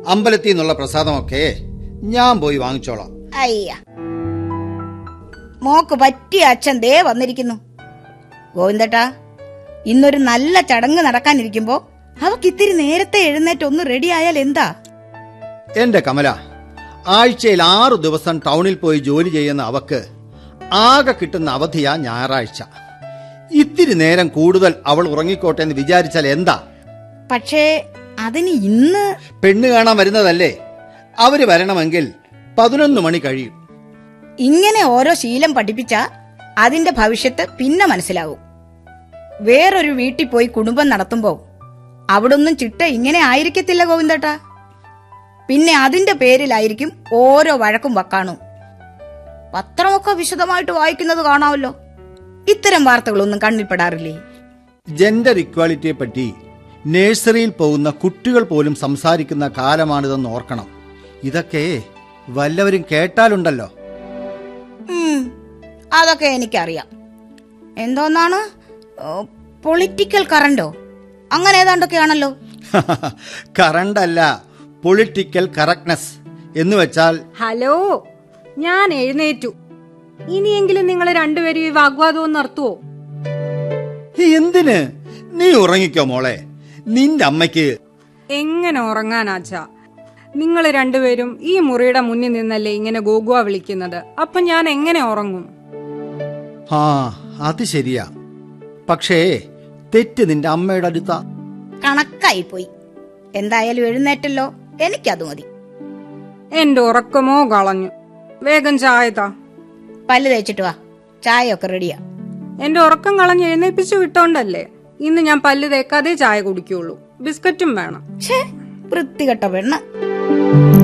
അമ്പലത്തിൽ നിന്നുള്ള പ്രസാദമൊക്കെ ഞാൻ പോയി വാങ്ങിച്ചോളാം അയ്യ മോക്ക് പറ്റിയ അച്ഛൻ ദേ വന്നിരിക്കുന്നു ഗോവിന്ദട്ടാ ഇന്നൊരു നല്ല ചടങ്ങ് നടക്കാനിരിക്കുമ്പോ അവക്ക് ഇത്തിരി നേരത്തെ എഴുന്നേറ്റ് ഒന്ന് റെഡിയായാൽ എന്താ എന്റെ കമല ആഴ്ചയിൽ ആറു ദിവസം ടൗണിൽ പോയി ജോലി ചെയ്യുന്ന അവക്ക് ആകെ കിട്ടുന്ന അവധിയാ ഞായറാഴ്ച ഇത്തിരി നേരം കൂടുതൽ അവൾ ഉറങ്ങിക്കോട്ടെ എന്ന് വിചാരിച്ചാൽ എന്താ പക്ഷേ അതിന് ഇന്ന് പെണ്ണ് കാണാൻ വരുന്നതല്ലേ അവര് വരണമെങ്കിൽ പതിനൊന്ന് മണി കഴിയും ഇങ്ങനെ ഓരോ ശീലം പഠിപ്പിച്ച അതിന്റെ ഭവിഷ്യത്ത് പിന്നെ മനസ്സിലാവും വേറൊരു വീട്ടിൽ പോയി കുടുംബം നടത്തുമ്പോ അവിടൊന്നും ചിട്ട ഇങ്ങനെ ആയിരിക്കത്തില്ല ഗോവിന്ദട്ടാ പിന്നെ അതിന്റെ പേരിലായിരിക്കും ഓരോ വഴക്കും വക്കാണും പത്രമൊക്കെ വിശദമായിട്ട് വായിക്കുന്നത് കാണാമല്ലോ ഇത്തരം വാർത്തകളൊന്നും കണ്ണിൽപ്പെടാറില്ലേ ജെൻഡർ ഇക്വാലിറ്റിയെ പറ്റി നഴ്സറിയിൽ പോകുന്ന കുട്ടികൾ പോലും സംസാരിക്കുന്ന കാലമാണിതെന്ന് ഓർക്കണം ഇതൊക്കെ വല്ലവരും കേട്ടാലുണ്ടല്ലോ ഉം, അതൊക്കെ എനിക്കറിയാം എന്തോന്നാണ് പൊളിറ്റിക്കൽ കറണ്ടോ അങ്ങനെ ഏതാണ്ടൊക്കെയാണല്ലോ കറണ്ടല്ല പൊളിറ്റിക്കൽ കറക്റ്റ്നെസ് എന്ന് വെച്ചാൽ ഹലോ ഞാൻ എഴുന്നേറ്റു ഇനിയെങ്കിലും നിങ്ങൾ രണ്ടുപേരും ഈ വാഗ്വാദവും നിർത്തുവോ എന്തിന് നീ ഉറങ്ങിക്കോ മോളെ നിന്റെ അമ്മയ്ക്ക് എങ്ങനെ ഉറങ്ങാനാച്ചാ നിങ്ങൾ രണ്ടുപേരും ഈ മുറിയുടെ മുന്നിൽ നിന്നല്ലേ ഇങ്ങനെ ഗോഗുവ വിളിക്കുന്നത് അപ്പൊ ഞാൻ എങ്ങനെ ഉറങ്ങും ആ അത് ശരിയാ പക്ഷേ തെറ്റ് നിന്റെ അമ്മയുടെ അടുത്താ കണക്കായി പോയി എന്തായാലും എഴുന്നേറ്റല്ലോ എനിക്കത് മതി എന്റെ ഉറക്കമോ കളഞ്ഞു വേഗം ചായ താ പല്ല് തേച്ചിട്ട് വാ ചായയൊക്കെ റെഡിയാ എന്റെ ഉറക്കം കളഞ്ഞ് എഴുന്നേൽപ്പിച്ചു വിട്ടോണ്ടല്ലേ ഇന്ന് ഞാൻ പല്ല് തേക്കാതെ ചായ കുടിക്കുള്ളൂ ബിസ്ക്കറ്റും വേണം ഛേ വൃത്തികെട്ട പെണ്ണ്